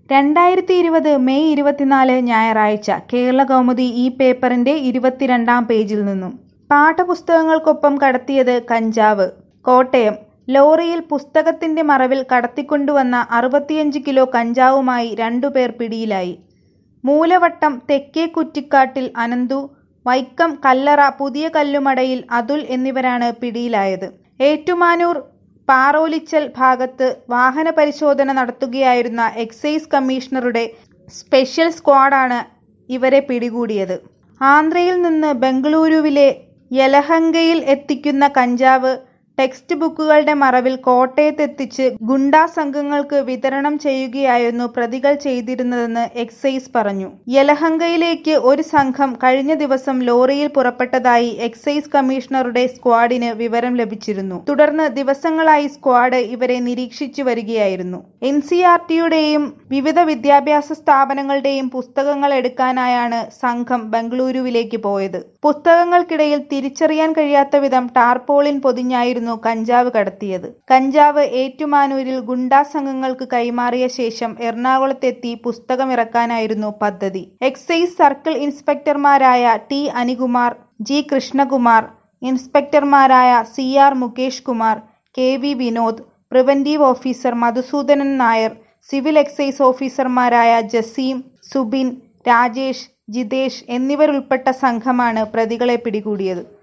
രണ്ടായിരത്തി ഇരുപത് മെയ് ഇരുപത്തിനാല് ഞായറാഴ്ച കേരളകൗമുദി ഈ പേപ്പറിന്റെ ഇരുപത്തിരണ്ടാം പേജിൽ നിന്നും പാഠപുസ്തകങ്ങൾക്കൊപ്പം കടത്തിയത് കഞ്ചാവ് കോട്ടയം ലോറിയിൽ പുസ്തകത്തിന്റെ മറവിൽ കടത്തിക്കൊണ്ടുവന്ന അറുപത്തിയഞ്ച് കിലോ കഞ്ചാവുമായി രണ്ടുപേർ പിടിയിലായി മൂലവട്ടം തെക്കേ കുറ്റിക്കാട്ടിൽ അനന്തു വൈക്കം കല്ലറ പുതിയ കല്ലുമടയിൽ അതുൽ എന്നിവരാണ് പിടിയിലായത് ഏറ്റുമാനൂർ പാറോലിച്ചൽ ഭാഗത്ത് വാഹന പരിശോധന നടത്തുകയായിരുന്ന എക്സൈസ് കമ്മീഷണറുടെ സ്പെഷ്യൽ സ്ക്വാഡാണ് ഇവരെ പിടികൂടിയത് ആന്ധ്രയിൽ നിന്ന് ബംഗളൂരുവിലെ യലഹങ്കയിൽ എത്തിക്കുന്ന കഞ്ചാവ് ടെക്സ്റ്റ് ബുക്കുകളുടെ മറവിൽ കോട്ടയത്തെത്തിച്ച് ഗുണ്ടാ സംഘങ്ങൾക്ക് വിതരണം ചെയ്യുകയായിരുന്നു പ്രതികൾ ചെയ്തിരുന്നതെന്ന് എക്സൈസ് പറഞ്ഞു യലഹങ്കയിലേക്ക് ഒരു സംഘം കഴിഞ്ഞ ദിവസം ലോറിയിൽ പുറപ്പെട്ടതായി എക്സൈസ് കമ്മീഷണറുടെ സ്ക്വാഡിന് വിവരം ലഭിച്ചിരുന്നു തുടർന്ന് ദിവസങ്ങളായി സ്ക്വാഡ് ഇവരെ നിരീക്ഷിച്ചു വരികയായിരുന്നു എൻ സി ആർ ടിയുടെയും വിവിധ വിദ്യാഭ്യാസ സ്ഥാപനങ്ങളുടെയും പുസ്തകങ്ങൾ എടുക്കാനായാണ് സംഘം ബംഗളൂരുവിലേക്ക് പോയത് പുസ്തകങ്ങൾക്കിടയിൽ തിരിച്ചറിയാൻ കഴിയാത്ത വിധം ടാർപോളിൻ പൊതിഞ്ഞായിരുന്നു കഞ്ചാവ് കടത്തിയത് കഞ്ചാവ് ഏറ്റുമാനൂരിൽ ഗുണ്ടാ സംഘങ്ങൾക്ക് കൈമാറിയ ശേഷം എറണാകുളത്തെത്തി പുസ്തകം ഇറക്കാനായിരുന്നു പദ്ധതി എക്സൈസ് സർക്കിൾ ഇൻസ്പെക്ടർമാരായ ടി അനികുമാർ ജി കൃഷ്ണകുമാർ ഇൻസ്പെക്ടർമാരായ C R Mukesh Kumar K V Vinod preventive officer Madhusoodanan Nair civil excise ഓഫീസർമാരായ ജസീം സുബിൻ രാജേഷ് ജിതേഷ് എന്നിവരുൾപ്പെട്ട സംഘമാണ് പ്രതികളെ പിടികൂടിയത്